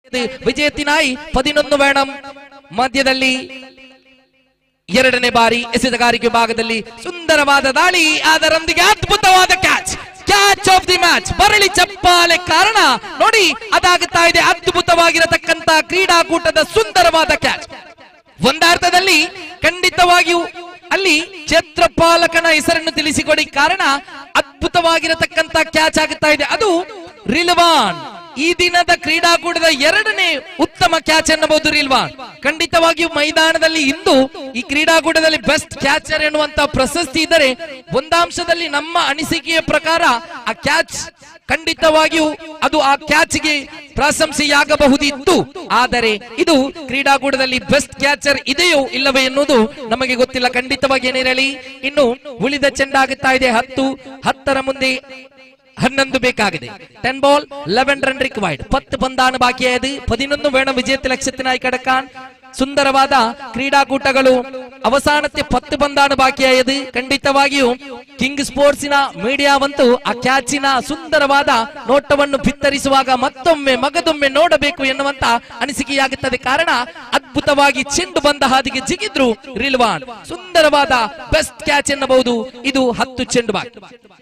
ಇದು ವಿಜಯತಿನಾಯಿ ಪದಿನೊಂದು ಬೇಣಂ ಮಧ್ಯದಲ್ಲಿ ಎರಡನೇ ಬಾರಿ ಎಸೆತಗಾರಿಕೆ ಭಾಗದಲ್ಲಿ ಸುಂದರವಾದ ದಾಳಿ ಅದರೊಂದಿಗೆ ಅದ್ಭುತವಾದ catch catch of the match ಬರಳಿ ಚಪ್ಪಾಲೆ ಕಾರಣ ನೋಡಿ ಅದಾಗುತ್ತಾ ಇದೆ ಅದ್ಭುತವಾಗಿರತಕ್ಕಂತ ಕ್ರೀಡಾಕೂಟದ ಸುಂದರವಾದ ಕ್ಯಾಚ್ ಒಂದರ್ಥದಲ್ಲಿ ಖಂಡಿತವಾಗಿಯೂ ಅಲ್ಲಿ ಛತ್ರಪಾಲಕನ ಹೆಸರನ್ನು ತಿಳಿಸಿಕೊಡಿ ಕಾರಣ ಅದ್ಭುತವಾಗಿರತಕ್ಕಂತ ಕ್ಯಾಚ್ ಆಗುತ್ತಾ ಇದೆ ಅದು ರಿಲ್ವಾನ್ ಈ ದಿನದ ಕ್ರೀಡಾಕೂಟದ ಎರಡನೇ ಉತ್ತಮ ಕ್ಯಾಚ್ ಎನ್ನಬಹುದು ರಿಲ್ವಾನ್ ಖಂಡಿತವಾಗಿಯೂ ಮೈದಾನದಲ್ಲಿ ಇಂದು ಈ ಕ್ರೀಡಾಕೂಟದಲ್ಲಿ ಬೆಸ್ಟ್ ಕ್ಯಾಚರ್ ಎನ್ನುವಂತ ಪ್ರಶಸ್ತಿ ಇದ್ದರೆ ಒಂದಾಂಶದಲ್ಲಿ ನಮ್ಮ ಅನಿಸಿಕೆಯ ಪ್ರಕಾರ ಆ ಕ್ಯಾಚ್ ಖಂಡಿತವಾಗಿಯೂ ಅದು ಆ ಕ್ಯಾಚ್ಗೆ ಪ್ರಶಂಸೆಯಾಗಬಹುದಿತ್ತು ಆದರೆ ಇದು ಕ್ರೀಡಾಕೂಟದಲ್ಲಿ ಬೆಸ್ಟ್ ಕ್ಯಾಚರ್ ಇದೆಯೋ ಇಲ್ಲವೇ ಎನ್ನುವುದು ನಮಗೆ ಗೊತ್ತಿಲ್ಲ ಖಂಡಿತವಾಗಿ ಏನಿರಲಿ ಇನ್ನು ಉಳಿದ ಚೆಂಡಾಗುತ್ತಾ ಇದೆ ಹತ್ತು ಹತ್ತರ ಮುಂದೆ ಹನ್ನೊಂದು ಬೇಕಾಗಿದೆ ten ball eleven run required ಪತ್ತು ಪಂದಾನು ಬಾಕಿಯಾയത് പതിനൊന്ന് വേണം വിജയത്തിൽ ലക്ഷ്യത്തിനായി കടക്കാൻ ಸುಂದರವಾದ ಕ್ರೀಡಾಕೂಟಗಳು ಅವಸಾನಕ್ಕೆ ಪತ್ತು ಪಂದಾನು ಬಾಕಿಯಾയത് ಖಂಡಿತವಾಗಿಯೂ ಕಿಂಗ್ ಸ್ಪೋರ್ಟ್ಸಿನ ಮೀಡಿಯಾವಂತೂ ಆ ಕ್ಯಾಚಿನ ಸುಂದರವಾದ ನೋಟವನ್ನು ಬಿತ್ತರಿಸುವಾಗ ಮತ್ತೊಮ್ಮೆ ಮಗದೊಮ್ಮೆ ನೋಡಬೇಕು ಎನ್ನುವಂತ ಅನಿಸಿಕೆಯಾಗುತ್ತದೆ ಕಾರಣ ಅದ್ಭುತವಾಗಿ ಚೆಂಡು ಬಂದ ಹಾದಿಗೆ ಜಿಗಿದ್ರು ರಿಲ್ವಾನ್ ಸುಂದರವಾದ ಬೆಸ್ಟ್ ಕ್ಯಾಚ್ ಎನ್ನಬಹುದು ಇದು ಹತ್ತು ಚೆಂಡು ಬಾಕಿ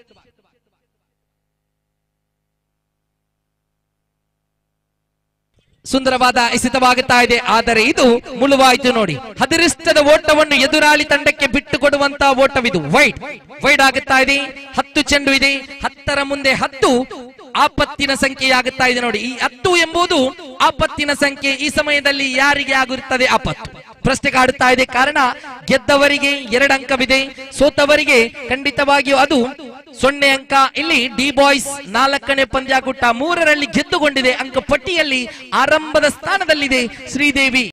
ಸುಂದರವಾದ ಎಸೆತವಾಗುತ್ತಾ ಇದೆ ಆದರೆ ಇದು ಮುಳುವಾಯಿತು ನೋಡಿ ಹದಿರಿಷ್ಟದ ಓಟವನ್ನು ಎದುರಾಳಿ ತಂಡಕ್ಕೆ ಬಿಟ್ಟು ಕೊಡುವಂತ ಓಟವಿದು ವೈಡ್ ವೈಡ್ ಆಗುತ್ತಾ ಇದೆ ಹತ್ತು ಚೆಂಡು ಇದೆ ಹತ್ತರ ಮುಂದೆ ಹತ್ತು ಆಪತ್ತಿನ ಸಂಖ್ಯೆಯಾಗುತ್ತಾ ಇದೆ ನೋಡಿ ಈ ಹತ್ತು ಎಂಬುದು ಆಪತ್ತಿನ ಸಂಖ್ಯೆ ಈ ಸಮಯದಲ್ಲಿ ಯಾರಿಗೆ ಆಗಿರುತ್ತದೆ ಆಪತ್ತು ಪ್ರಶ್ನೆ ಕಾಡುತ್ತಾ ಇದೆ ಕಾರಣ ಗೆದ್ದವರಿಗೆ ಎರಡು ಅಂಕವಿದೆ ಸೋತವರಿಗೆ ಖಂಡಿತವಾಗಿಯೂ ಅದು ಸೊನ್ನೆ ಅಂಕ ಇಲ್ಲಿ ಡಿ ಬಾಯ್ಸ್ ನಾಲ್ಕನೇ ಪಂದ್ಯಾಕೂಟ ಮೂರರಲ್ಲಿ ಗೆದ್ದುಕೊಂಡಿದೆ ಅಂಕ ಪಟ್ಟಿಯಲ್ಲಿ ಆರಂಭದ ಸ್ಥಾನದಲ್ಲಿದೆ ಶ್ರೀದೇವಿ